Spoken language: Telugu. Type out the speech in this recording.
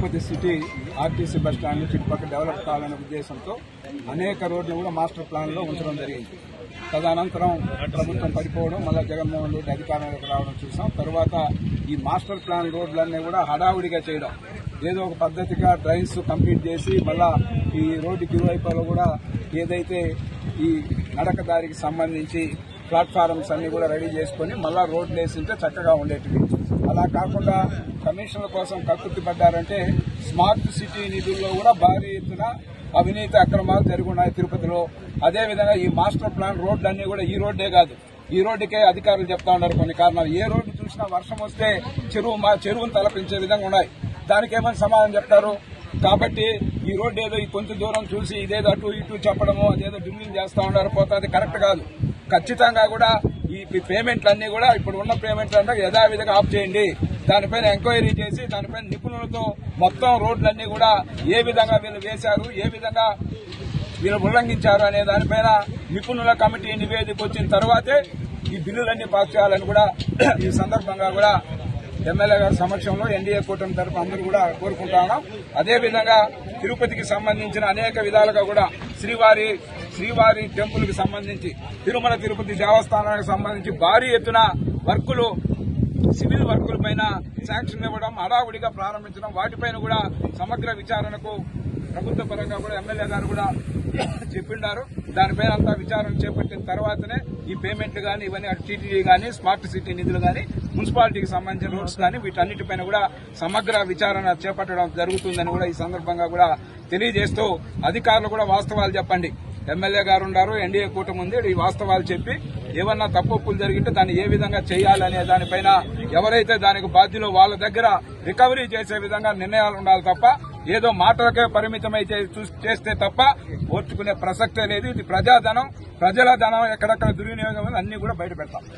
Tirupati city RTC bus stand చుట్టుపక్కల డెవలప్ కావాలనే ఉద్దేశంతో అనేక రోడ్లు కూడా మాస్టర్ ప్లాన్ లో ఉంచడం జరిగింది తదనంతరం ప్రభుత్వం పడిపోవడం మళ్ళీ జగన్మోహన్ రెడ్డి అధికారంలోకి రావడం చూసాం తర్వాత ఈ మాస్టర్ ప్లాన్ రోడ్లన్నీ కూడా హడావుడిగా చేయడం ఏదో ఒక పద్ధతిగా డ్రైన్స్ కంప్లీట్ చేసి మళ్ళా ఈ రోడ్డుకి ఇరువైపులో కూడా ఏదైతే ఈ నడక దారికి సంబంధించి ప్లాట్ఫారమ్స్ అన్ని కూడా రెడీ చేసుకుని మళ్ళా రోడ్లు వేసింటే చక్కగా ఉండేటివి అలా కాకుండా కమిషన్ల కోసం కక్కుర్తి పడ్డారంటే స్మార్ట్ సిటీ నిధుల్లో కూడా భారీ ఎత్తున అవినీతి అక్రమాలు జరిగి ఉన్నాయి తిరుపతిలో అదేవిధంగా ఈ మాస్టర్ ప్లాన్ రోడ్లన్నీ కూడా ఈ రోడ్డే కాదు ఈ రోడ్డుకే అధికారులు చెప్తా ఉన్నారు కొన్ని కారణాలు ఏ రోడ్డు చూసినా వర్షం వస్తే చెరువు మా చెరువును తలపించే విధంగా ఉన్నాయి దానికి ఏమని సమాధానం చెప్తారు కాబట్టి ఈ రోడ్డు ఏదో ఈ కొంచెం దూరం చూసి ఇదేదో అటు ఇటు చెప్పడము అదేదో డ్రిల్లింగ్ చేస్తా ఉన్నారు పోతే కరెక్ట్ కాదు ఖచ్చితంగా కూడా ఈ పేమెంట్లన్నీ కూడా ఇప్పుడు ఉన్న పేమెంట్లు అంతా యథావిధిగా ఆఫ్ చేయండి దానిపైన ఎంక్వైరీ చేసి దానిపైన నిపుణులతో మొత్తం రోడ్లన్నీ కూడా ఏ విధంగా వీళ్ళు వేశారు ఏ విధంగా వీళ్ళు ఉల్లంఘించారు అనే దానిపైన నిపుణుల కమిటీ నివేదిక వచ్చిన తర్వాతే ఈ బిల్లులన్నీ పాస్ చేయాలని కూడా ఈ సందర్భంగా కూడా ఎమ్మెల్యే గారి సమక్షంలో ఎన్డీఏ కూటమి తరఫు అందరూ కూడా కోరుకుంటా ఉన్నాం అదేవిధంగా తిరుపతికి సంబంధించిన అనేక విధాలుగా కూడా శ్రీవారి శ్రీవారి టెంపుల్ కి సంబంధించి తిరుమల తిరుపతి దేవస్థానానికి సంబంధించి భారీ ఎత్తున వర్కులు సివిల్ వర్కుల పైన శాంక్షన్ ఇవ్వడం హడావుడిగా ప్రారంభించడం వాటిపైన కూడా సమగ్ర విచారణకు ప్రభుత్వ పరంగా కూడా ఎమ్మెల్యే గారు కూడా చెప్పిండారు దానిపైన అంతా విచారణ చేపట్టిన తర్వాతనే ఈ పేమెంట్లు కానీ ఇవన్నీ అటు టీటీడీ కానీ స్మార్ట్ సిటీ నిధులు కానీ మున్సిపాలిటీకి సంబంధించిన రోడ్స్ కానీ వీటన్నిటిపైన కూడా సమగ్ర విచారణ చేపట్టడం జరుగుతుందని కూడా ఈ సందర్భంగా కూడా తెలియజేస్తూ అధికారులు కూడా వాస్తవాలు చెప్పండి ఎమ్మెల్యే గారు ఉన్నారు ఎన్డీఏ కూటమి ఉంది ఈ వాస్తవాలు చెప్పి ఏమన్నా తప్పులు జరిగితే దాన్ని ఏ విధంగా చేయాలనే దానిపైన ఎవరైతే దానికి బాధ్యులో వాళ్ళ దగ్గర రికవరీ చేసే విధంగా నిర్ణయాలు ఉండాలి తప్ప ఏదో మాటలకే పరిమితమై చే- చూ- చేస్తే తప్ప ఓర్చుకునే ప్రసక్తే లేదు ఇది ప్రజాధనం ప్రజల ధనం ఎక్కడెక్కడ దుర్వినియోగం ఉందో అన్ని కూడా బయట పెడతాం